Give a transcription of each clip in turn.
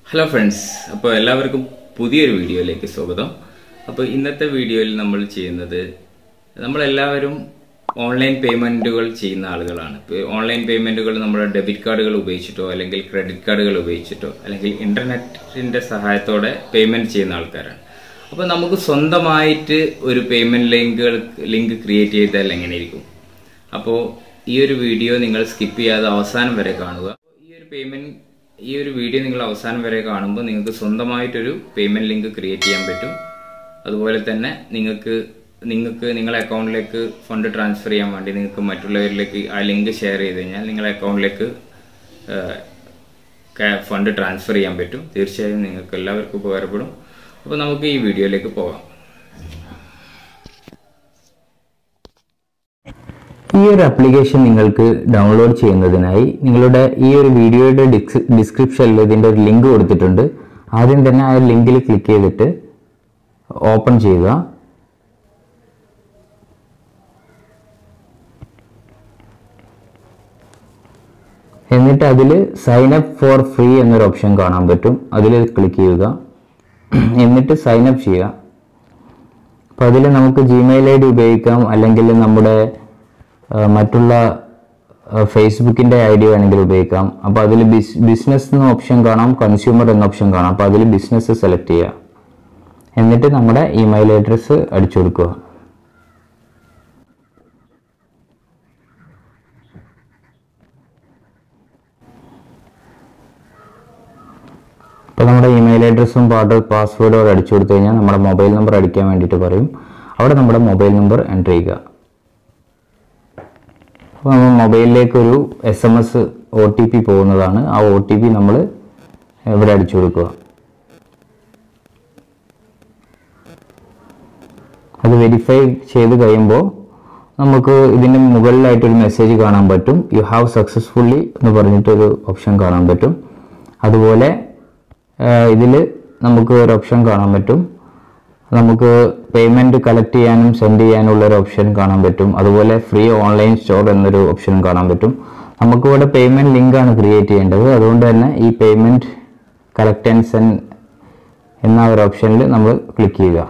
hello friends അപ്പോൾ എല്ലാവർക്കും പുതിയൊരു വീഡിയോയിലേക്ക് സ്വാഗതം അപ്പോൾ ഇന്നത്തെ വീഡിയോയിൽ നമ്മൾ ചെയ്യുന്നത് നമ്മളെല്ലാവരും ഓൺലൈൻ പേയ്മെന്റുകൾ ചെയ്യുന്ന ആളുകളാണ് ഇപ്പോൾ ഓൺലൈൻ പേയ്മെന്റുകൾ നമ്മുടെ ഡെബിറ്റ് കാർഡുകൾ ഉപയോഗിച്ചിട്ടോ അല്ലെങ്കിൽ ക്രെഡിറ്റ് കാർഡുകൾ ഉപയോഗിച്ചിട്ടോ അല്ലെങ്കിൽ ഇന്റർനെറ്റിന്റെ സഹായത്തോടെ പേയ്മെന്റ് ചെയ്യുന്ന ആൾക്കാരാണ് അപ്പോൾ നമുക്ക് സ്വന്തമായിട്ട് ഒരു പേയ്മെന്റ് ലിങ്കുകൾ ലിങ്ക് ക്രിയേറ്റ് ചെയ്താൽ എങ്ങനെയിരിക്കും അപ്പോൾ ഈ ഒരു വീഡിയോ നിങ്ങൾ സ്കിപ്പ് ചെയ്യാതെ അവസാനം വരെ കാണുക ഈ ഒരു പേയ്മെന്റ് ഈ ഒരു വീഡിയോ നിങ്ങൾ അവസാനം വരെ കാണുമ്പോൾ നിങ്ങൾക്ക് സ്വന്തമായിട്ടൊരു പേയ്മെന്റ് ലിങ്ക് ക്രിയേറ്റ് ചെയ്യാൻ പറ്റും അതുപോലെ തന്നെ നിങ്ങൾക്ക് നിങ്ങൾക്ക് നിങ്ങളുടെ അക്കൗണ്ടിലേക്ക് ഫണ്ട് ട്രാൻസ്ഫർ ചെയ്യാൻ വേണ്ടി നിങ്ങൾക്ക് മറ്റുള്ളവരിലേക്ക് ആ ലിങ്ക് ഷെയർ ചെയ്ത് കഴിഞ്ഞാൽ നിങ്ങളുടെ അക്കൗണ്ടിലേക്ക് ഫണ്ട് ട്രാൻസ്ഫർ ചെയ്യാൻ പറ്റും തീർച്ചയായും നിങ്ങൾക്ക് എല്ലാവർക്കും ഉപകാരപ്പെടും അപ്പോൾ നമുക്ക് ഈ വീഡിയോയിലേക്ക് പോകാം ഈ ഒരു ആപ്ലിക്കേഷൻ നിങ്ങൾക്ക് ഡൗൺലോഡ് ചെയ്യുന്നതിനായി നിങ്ങളുടെ ഈ ഒരു വീഡിയോയുടെ ഡിസ്ക്രിപ്ഷനിൽ ഇതിൻ്റെ ഒരു ലിങ്ക് കൊടുത്തിട്ടുണ്ട് ആദ്യം തന്നെ ആ ലിങ്കിൽ ക്ലിക്ക് ചെയ്തിട്ട് ഓപ്പൺ ചെയ്യുക എന്നിട്ട് അതിൽ സൈൻ അപ്പ് ഫോർ ഫ്രീ എന്നൊരു ഓപ്ഷൻ കാണാൻ പറ്റും അതിൽ ക്ലിക്ക് ചെയ്യുക എന്നിട്ട് സൈൻ അപ്പ് ചെയ്യുക അപ്പോൾ അതിൽ നമുക്ക് ജിമെയിൽ ഐ ഡി ഉപയോഗിക്കാം അല്ലെങ്കിൽ നമ്മുടെ ആ, മറ്റുള്ള ഫേസ്ബുക്കിൻ്റെ ഐ ഡി വേണമെങ്കിൽ ഉപയോഗിക്കാം അപ്പോൾ അതിൽ ബിസ് ബിസിനസ് എന്ന ഓപ്ഷൻ കാണാം കൺസ്യൂമർ എന്ന ഓപ്ഷൻ കാണാം അപ്പോൾ അതിൽ ബിസിനസ് സെലക്ട് ചെയ്യുക എന്നിട്ട് നമ്മുടെ ഇമെയിൽ അഡ്രസ്സ് അടിച്ചു കൊടുക്കുക അപ്പോൾ നമ്മുടെ ഇമെയിൽ അഡ്രസ്സും പാട്ട് പാസ്വേഡും അടിച്ചു കൊടുത്തു കഴിഞ്ഞാൽ നമ്മുടെ മൊബൈൽ നമ്പർ അടിക്കാൻ വേണ്ടിയിട്ട് പറയും അവിടെ നമ്മുടെ മൊബൈൽ നമ്പർ എൻ്റർ ചെയ്യുക അപ്പോൾ നമ്മൾ മൊബൈലിലേക്ക് ഒരു S M S O T P പോകുന്നതാണ് ആ ഒ ടി പി നമ്മൾ ഇവിടെ അടിച്ചു കൊടുക്കുക അത് വെരിഫൈ ചെയ്ത് കഴിയുമ്പോൾ നമുക്ക് ഇതിൻ്റെ മുകളിലായിട്ടൊരു മെസ്സേജ് കാണാൻ പറ്റും യു ഹാവ് സക്സസ്ഫുള്ളി എന്ന് പറഞ്ഞിട്ടൊരു ഓപ്ഷൻ കാണാൻ പറ്റും അതുപോലെ ഇതിൽ നമുക്ക് ഒരു ഓപ്ഷൻ കാണാൻ പറ്റും നമുക്ക് പേയ്മെന്റ് കളക്ട് ചെയ്യാനും സെൻഡ് ചെയ്യാനുള്ള ഒരു ഓപ്ഷൻ കാണാൻ പറ്റും അതുപോലെ ഫ്രീ ഓൺലൈൻ സ്റ്റോർ എന്നൊരു ഓപ്ഷനും കാണാൻ പറ്റും നമുക്ക് ഇവിടെ പേയ്മെന്റ് ലിങ്ക് ആണ് ക്രിയേറ്റ് ചെയ്യേണ്ടത് അതുകൊണ്ട് തന്നെ ഈ പേയ്മെന്റ് കളക്ട് ആൻഡ് സെൻഡ് എന്ന ഒരു ഓപ്ഷനിൽ നമ്മൾ ക്ലിക്ക് ചെയ്യുക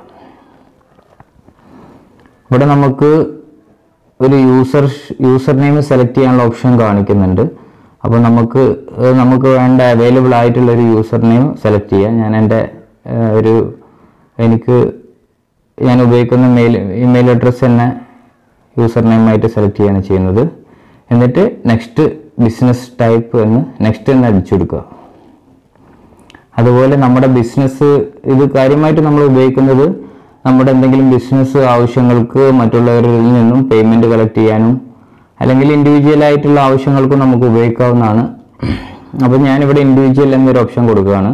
ഇവിടെ നമുക്ക് ഒരു യൂസർ യൂസർ നെയിം സെലക്ട് ചെയ്യാനുള്ള ഓപ്ഷൻ കാണിക്കുന്നുണ്ട് അപ്പോൾ നമുക്ക് ഏഹ് നമുക്ക് വേണ്ട അവൈലബിൾ ആയിട്ടുള്ള ഒരു യൂസർ നെയിം സെലക്ട് ചെയ്യാം ഞാൻ എൻ്റെ ഏഹ് ഒരു എനിക്ക് ഞാൻ ഉപയോഗിക്കുന്ന മെയിൽ ഇമെയിൽ അഡ്രസ്സ് തന്നെ യൂസർ നെയിമായിട്ട് സെലക്ട് ചെയ്യാണ് ചെയ്യുന്നത് എന്നിട്ട് നെക്സ്റ്റ് ബിസിനസ് ടൈപ്പ് എന്ന് നെക്സ്റ്റ് എന്ന് അടിച്ചു കൊടുക്കുക അതുപോലെ നമ്മുടെ ബിസിനസ് ഇത് കാര്യമായിട്ട് നമ്മൾ ഉപയോഗിക്കുന്നത് നമ്മുടെ എന്തെങ്കിലും ബിസിനസ് ആവശ്യങ്ങൾക്ക് മറ്റുള്ളവരിൽ നിന്നും പേയ്മെന്റ് കളക്ട് ചെയ്യാനും അല്ലെങ്കിൽ ഇൻഡിവിജ്വൽ ആയിട്ടുള്ള ആവശ്യങ്ങൾക്കും നമുക്ക് ഉപയോഗിക്കാവുന്നതാണ് അപ്പോൾ ഞാനിവിടെ ഇൻഡിവിജ്വൽ എന്നൊരു ഓപ്ഷൻ കൊടുക്കുകയാണ്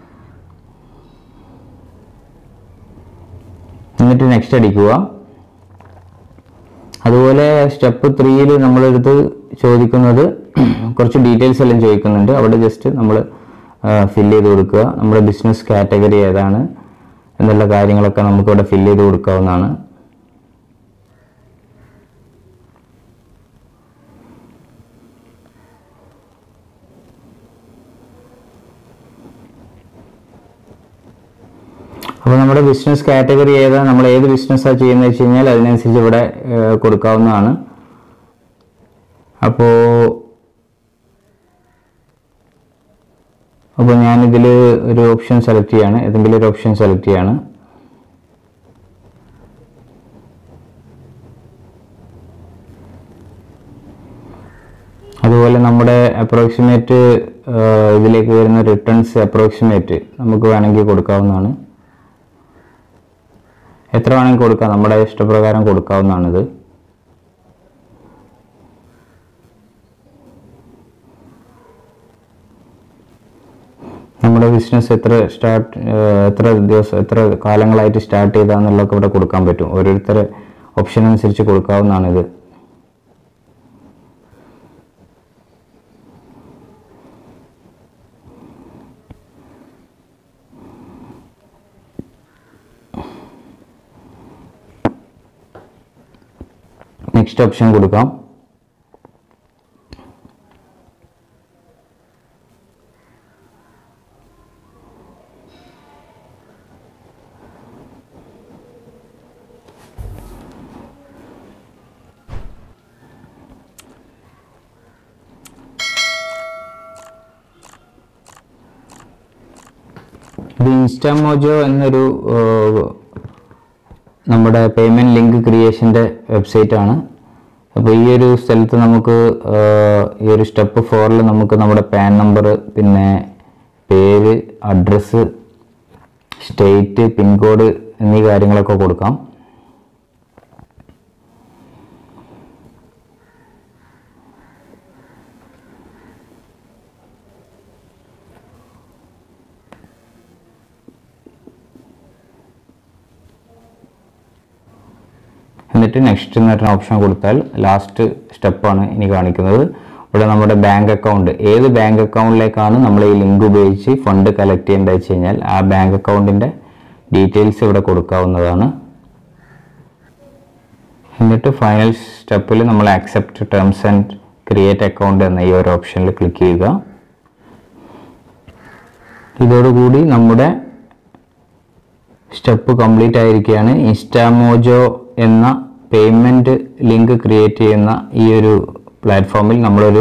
എന്നിട്ട് നെക്സ്റ്റ് അടിക്കുക അതുപോലെ സ്റ്റെപ്പ് ത്രീയിൽ നമ്മളെടുത്ത് ചോദിക്കുന്നത് കുറച്ച് ഡീറ്റെയിൽസ് എല്ലാം ചോദിക്കുന്നുണ്ട് അവിടെ ജസ്റ്റ് നമ്മൾ ഫില്ല് ചെയ്ത് കൊടുക്കുക നമ്മുടെ ബിസിനസ് കാറ്റഗറി ഏതാണ് എന്നുള്ള കാര്യങ്ങളൊക്കെ നമുക്ക് ഇവിടെ ഫില്ല് ചെയ്ത് കൊടുക്കാവുന്നതാണ് അപ്പോൾ നമ്മുടെ ബിസിനസ് കാറ്റഗറി ഏതാ നമ്മൾ ഏത് ബിസിനസ്സാണ് ചെയ്യുന്നത് വെച്ച് കഴിഞ്ഞാൽ അതിനനുസരിച്ച് ഇവിടെ ഏഹ്, കൊടുക്കാവുന്നതാണ് അപ്പോൾ അപ്പോൾ ഞാനിതിൽ ഒരു ഓപ്ഷൻ സെലക്ട് ചെയ്യാണ് ഏതെങ്കിലും ഒരു ഓപ്ഷൻ സെലക്ട് ചെയ്യാണ് അതുപോലെ നമ്മുടെ അപ്രോക്സിമേറ്റ് ഇതിലേക്ക് വരുന്ന റിട്ടേൺസ് അപ്രോക്സിമേറ്റ് നമുക്ക് വേണമെങ്കിൽ കൊടുക്കാവുന്നതാണ് എത്ര വേണമെങ്കിൽ കൊടുക്കാം നമ്മുടെ ഇഷ്ടപ്രകാരം കൊടുക്കാവുന്നതാണിത് നമ്മുടെ ബിസിനസ് എത്ര സ്റ്റാർട്ട് എത്ര ദിവസം എത്ര കാലങ്ങളായിട്ട് സ്റ്റാർട്ട് ചെയ്താന്നുള്ളതൊക്കെ ഇവിടെ കൊടുക്കാൻ പറ്റും ഓരോരുത്തരെ ഓപ്ഷൻ അനുസരിച്ച് കൊടുക്കാവുന്നതാണിത് നെക്സ്റ്റ് ഓപ്ഷൻ കൊടുക്കാം ഇത് ഇൻസ്റ്റാമോജോ എന്നൊരു ഏഹ്, നമ്മുടെ പേയ്മെൻറ്റ് ലിങ്ക് ക്രിയേഷൻ്റെ വെബ്സൈറ്റ് ആണ് അപ്പോൾ ഈ ഒരു സ്ഥലത്ത് നമുക്ക് ഏഹ്, ഈ ഒരു സ്റ്റെപ്പ് ഫോറിൽ നമുക്ക് നമ്മുടെ പാൻ നമ്പർ പിന്നെ പേര് അഡ്രസ്സ് സ്റ്റേറ്റ് പിൻകോഡ് എന്നീ കാര്യങ്ങളൊക്കെ കൊടുക്കാം എന്നിട്ട് നെക്സ്റ്റ് എന്ന് പറഞ്ഞ ഓപ്ഷൻ കൊടുത്താൽ ലാസ്റ്റ് സ്റ്റെപ്പാണ് ഇനി കാണിക്കുന്നത് ഇവിടെ നമ്മുടെ ബാങ്ക് അക്കൗണ്ട് ഏത് ബാങ്ക് അക്കൗണ്ടിലേക്കാണ് നമ്മൾ ഈ ലിങ്ക് ഉപയോഗിച്ച് ഫണ്ട് കളക്ട് ചെയ്യേണ്ടത് വെച്ച് കഴിഞ്ഞാൽ ആ ബാങ്ക് അക്കൗണ്ടിൻ്റെ ഡീറ്റെയിൽസ് ഇവിടെ കൊടുക്കാവുന്നതാണ് എന്നിട്ട് ഫൈനൽ സ്റ്റെപ്പിൽ നമ്മൾ accept terms and create account എന്ന ഈ ഒരു ഓപ്ഷനിൽ ക്ലിക്ക് ചെയ്യുക ഇതോടുകൂടി നമ്മുടെ സ്റ്റെപ്പ് കംപ്ലീറ്റ് ആയിരിക്കുകയാണ് ഇൻസ്റ്റാമോജോ എന്ന പേയ്മെൻറ്റ് ലിങ്ക് ക്രിയേറ്റ് ചെയ്യുന്ന ഈ ഒരു പ്ലാറ്റ്ഫോമിൽ നമ്മളൊരു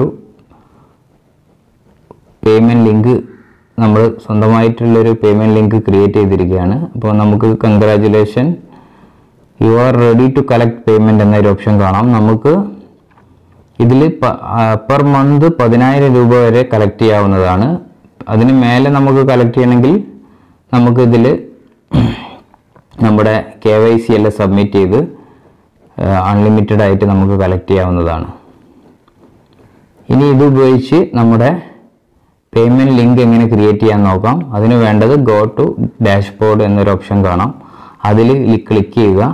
പേയ്മെൻറ്റ് ലിങ്ക് നമ്മൾ സ്വന്തമായിട്ടുള്ളൊരു പേയ്മെൻറ്റ് ലിങ്ക് ക്രിയേറ്റ് ചെയ്തിരിക്കുകയാണ് അപ്പോൾ നമുക്ക് congratulation you are ready to collect payment എന്നൊരു ഓപ്ഷൻ കാണാം നമുക്ക് ഇതിൽ പെർ മന്ത് പതിനായിരം രൂപ വരെ കളക്ട് ചെയ്യാവുന്നതാണ് അതിന് മേലെ നമുക്ക് കളക്ട് ചെയ്യണമെങ്കിൽ നമുക്ക് ഇതിൽ നമ്മുടെ കെ വൈ സി എല്ലാം സബ്മിറ്റ് ചെയ്ത് അൺലിമിറ്റഡ് ആയിട്ട് നമുക്ക് കളക്ട് ചെയ്യാവുന്നതാണ് ഇനി ഇത് ഉപയോഗിച്ച് നമ്മുടെ പേയ്മെൻറ്റ് ലിങ്ക് എങ്ങനെ ക്രിയേറ്റ് ചെയ്യാൻ നോക്കാം അതിന് വേണ്ടത് ഗോ ടു ഡാഷ്ബോർഡ് എന്നൊരു ഓപ്ഷൻ കാണാം അതിൽ ക്ലിക്ക് ചെയ്യുക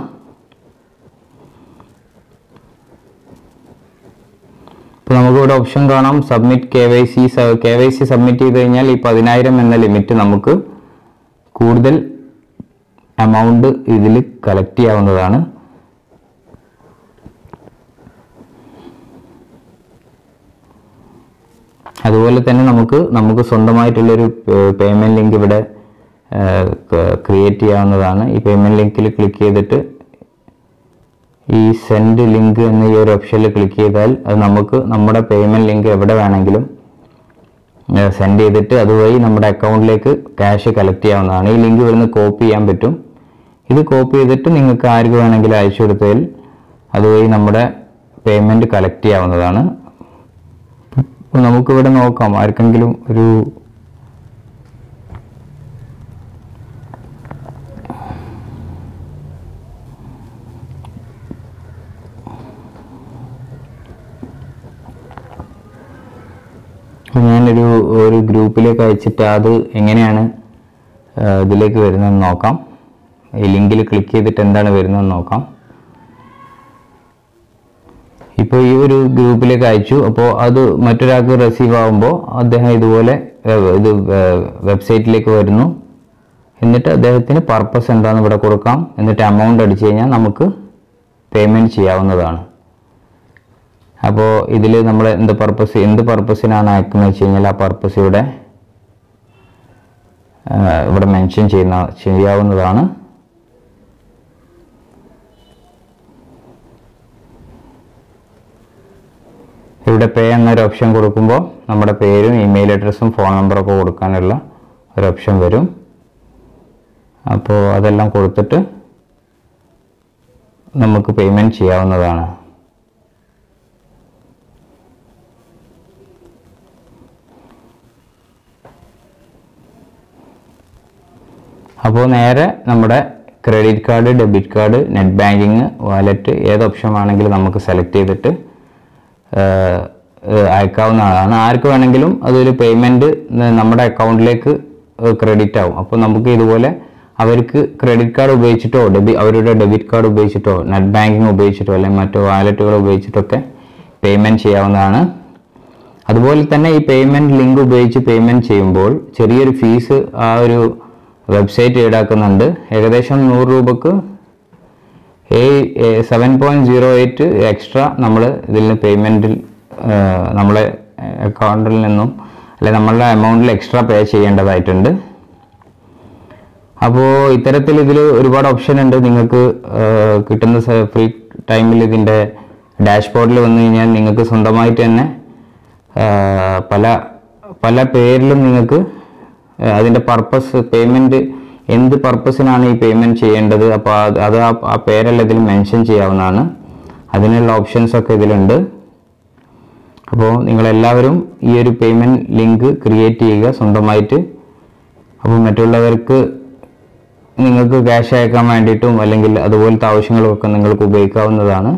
ഇപ്പോൾ നമുക്കിവിടെ ഓപ്ഷൻ കാണാം submit K Y C K Y C submit ചെയ്ത് കഴിഞ്ഞാൽ ഈ പതിനായിരം എന്ന ലിമിറ്റ് നമുക്ക് കൂടുതൽ എമൗണ്ട് ഇതിൽ കളക്ട് ചെയ്യാവുന്നതാണ് അതുപോലെ തന്നെ നമുക്ക് നമുക്ക് സ്വന്തമായിട്ടുള്ളൊരു പേയ്മെൻറ്റ് ലിങ്ക് ഇവിടെ ക്രിയേറ്റ് ചെയ്യാവുന്നതാണ് ഈ പേയ്മെൻറ്റ് ലിങ്കിൽ ക്ലിക്ക് ചെയ്തിട്ട് ഈ സെൻഡ് ലിങ്ക് എന്ന ഈ ഒരു ഓപ്ഷനിൽ ക്ലിക്ക് ചെയ്താൽ അത് നമുക്ക് നമ്മുടെ പേയ്മെൻറ്റ് ലിങ്ക് എവിടെ വേണമെങ്കിലും സെൻഡ് ചെയ്തിട്ട് അതുവഴി നമ്മുടെ അക്കൗണ്ടിലേക്ക് ക്യാഷ് കളക്ട് ചെയ്യാവുന്നതാണ് ഈ ലിങ്ക് ഇവിടുന്ന് കോപ്പി ചെയ്യാൻ പറ്റും ഇത് കോപ്പി ചെയ്തിട്ട് നിങ്ങൾക്ക് ആർക്ക് വേണമെങ്കിലും അയച്ചു കൊടുത്താൽ അതുവഴി നമ്മുടെ പേയ്മെൻറ്റ് കളക്ട് ചെയ്യാവുന്നതാണ് അപ്പോൾ നമുക്കിവിടെ നോക്കാം ആർക്കെങ്കിലും ഒരു അപ്പോൾ ഞാനൊരു ഒരു ഗ്രൂപ്പിലേക്ക് അയച്ചിട്ട് അത് എങ്ങനെയാണ് ആ, ഇതിലേക്ക് വരുന്നതെന്ന് നോക്കാം ഈ ലിങ്കിൽ ക്ലിക്ക് ചെയ്തിട്ട് എന്താണ് വരുന്നതെന്ന് നോക്കാം ഇപ്പോൾ ഈ ഒരു ഗ്രൂപ്പിലേക്ക് അയച്ചു അപ്പോൾ അത് മറ്റൊരാൾക്ക് റിസീവ് ആകുമ്പോൾ അദ്ദേഹം ഇതുപോലെ ഏ, ഇത് വെബ്സൈറ്റിലേക്ക് വരുന്നു എന്നിട്ട് അദ്ദേഹത്തിന് പർപ്പസ് എന്താണെന്ന് ഇവിടെ കൊടുക്കാം എന്നിട്ട് എമൗണ്ട് അടിച്ചു കഴിഞ്ഞാൽ നമുക്ക് പേയ്മെൻറ്റ് ചെയ്യാവുന്നതാണ് അപ്പോൾ ഇതിൽ നമ്മൾ എന്ത് പർപ്പസ് എന്ത് പർപ്പസിനാണ് അയക്കുന്നത് വെച്ച് കഴിഞ്ഞാൽ ആ പർപ്പസ് ഇവിടെ ആ, ഇവിടെ മെൻഷൻ ചെയ്യുന്ന ചെയ്യാവുന്നതാണ് ഇവിടെ പേ എന്നൊരു ഓപ്ഷൻ കൊടുക്കുമ്പോൾ നമ്മുടെ പേരും ഇമെയിൽ അഡ്രസ്സും ഫോൺ നമ്പറൊക്കെ കൊടുക്കാനുള്ള ഒരു ഓപ്ഷൻ വരും അപ്പോൾ അതെല്ലാം കൊടുത്തിട്ട് നമുക്ക് പേയ്മെൻറ്റ് ചെയ്യാവുന്നതാണ് അപ്പോൾ നേരെ നമ്മുടെ credit card debit card net banking wallet ഏത് ഓപ്ഷൻ വേണമെങ്കിലും നമുക്ക് സെലക്ട് ചെയ്തിട്ട് ഏഹ്, ഏഹ്, അയക്കാവുന്നതാണ് ആർക്ക് വേണമെങ്കിലും അതൊരു പേയ്മെൻറ്റ് നമ്മുടെ അക്കൗണ്ടിലേക്ക് ക്രെഡിറ്റ് ആവും അപ്പോൾ നമുക്ക് ഇതുപോലെ അവർക്ക് ക്രെഡിറ്റ് കാർഡ് ഉപയോഗിച്ചിട്ടോ ഡെബി അവരുടെ ഡെബിറ്റ് കാർഡ് ഉപയോഗിച്ചിട്ടോ നെറ്റ് ബാങ്കിങ് ഉപയോഗിച്ചിട്ടോ അല്ലെങ്കിൽ മറ്റു വാലറ്റുകൾ ഉപയോഗിച്ചിട്ടൊക്കെ പേയ്മെൻറ്റ് ചെയ്യാവുന്നതാണ് അതുപോലെ തന്നെ ഈ പേയ്മെൻറ്റ് ലിങ്ക് ഉപയോഗിച്ച് പേയ്മെൻറ്റ് ചെയ്യുമ്പോൾ ചെറിയൊരു ഫീസ് ആ ഒരു വെബ്സൈറ്റ് ഈടാക്കുന്നുണ്ട് ഏകദേശം നൂറ് രൂപക്ക് seven point zero eight extra നമ്മൾ ഇതിൽ നിന്ന് പേയ്മെൻറ്റിൽ നമ്മളെ അക്കൗണ്ടിൽ നിന്നും അല്ലെ നമ്മളുടെ എമൗണ്ടിൽ എക്സ്ട്രാ പേ ചെയ്യേണ്ടതായിട്ടുണ്ട് അപ്പോൾ ഇത്തരത്തിൽ ഇതിൽ ഒരുപാട് ഓപ്ഷൻ ഉണ്ട് നിങ്ങൾക്ക് ആ, കിട്ടുന്ന ഫ്രീ ടൈമിൽ ഇതിൻ്റെ ഡാഷ്ബോർഡിൽ വന്നു കഴിഞ്ഞാൽ നിങ്ങൾക്ക് സ്വന്തമായിട്ട് തന്നെ ആ, പല പല പേരിലും നിങ്ങൾക്ക് ഏഹ് അതിൻ്റെ പർപ്പസ് പേയ്മെൻറ്റ് എന്ത് പർപ്പസിനാണ് ഈ പേയ്മെൻറ്റ് ചെയ്യേണ്ടത് അപ്പോൾ അത് അത് ആ- ആ പേരെല്ലാം ഇതിൽ മെൻഷൻ ചെയ്യാവുന്നതാണ് അതിനുള്ള ഓപ്ഷൻസ് ഒക്കെ ഇതിലുണ്ട് അപ്പോൾ നിങ്ങളെല്ലാവരും ഈ ഒരു പേയ്മെൻറ്റ് ലിങ്ക് ക്രിയേറ്റ് ചെയ്യുക സ്വന്തമായിട്ട് അപ്പോൾ മറ്റുള്ളവർക്ക് നിങ്ങൾക്ക് ക്യാഷ് അയക്കാൻ വേണ്ടിയിട്ടും അല്ലെങ്കിൽ അതുപോലത്തെ ആവശ്യങ്ങളൊക്കെ നിങ്ങൾക്ക് ഉപയോഗിക്കാവുന്നതാണ്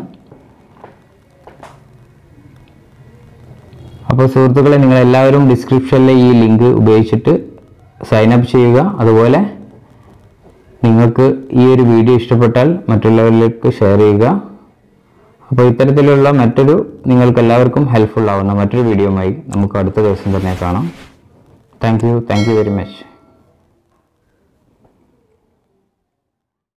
അപ്പോൾ സുഹൃത്തുക്കളെ നിങ്ങൾ എല്ലാവരും ഡിസ്ക്രിപ്ഷനിലെ ഈ ലിങ്ക് ഉപയോഗിച്ചിട്ട് സൈൻ അപ്പ് ചെയ്യുക അതുപോലെ നിങ്ങൾക്ക് ഈ ഒരു വീഡിയോ ഇഷ്ടപ്പെട്ടാൽ മറ്റുള്ളവരിലേക്ക് ഷെയർ ചെയ്യുക അപ്പോൾ ഇത്തരത്തിലുള്ള മറ്റൊരു നിങ്ങൾക്ക് എല്ലാവർക്കും ഹെൽപ്ഫുൾ ആവുന്ന മറ്റൊരു വീഡിയോയുമായി നമുക്ക് അടുത്ത ദിവസം തന്നെ കാണാം thank you thank you very much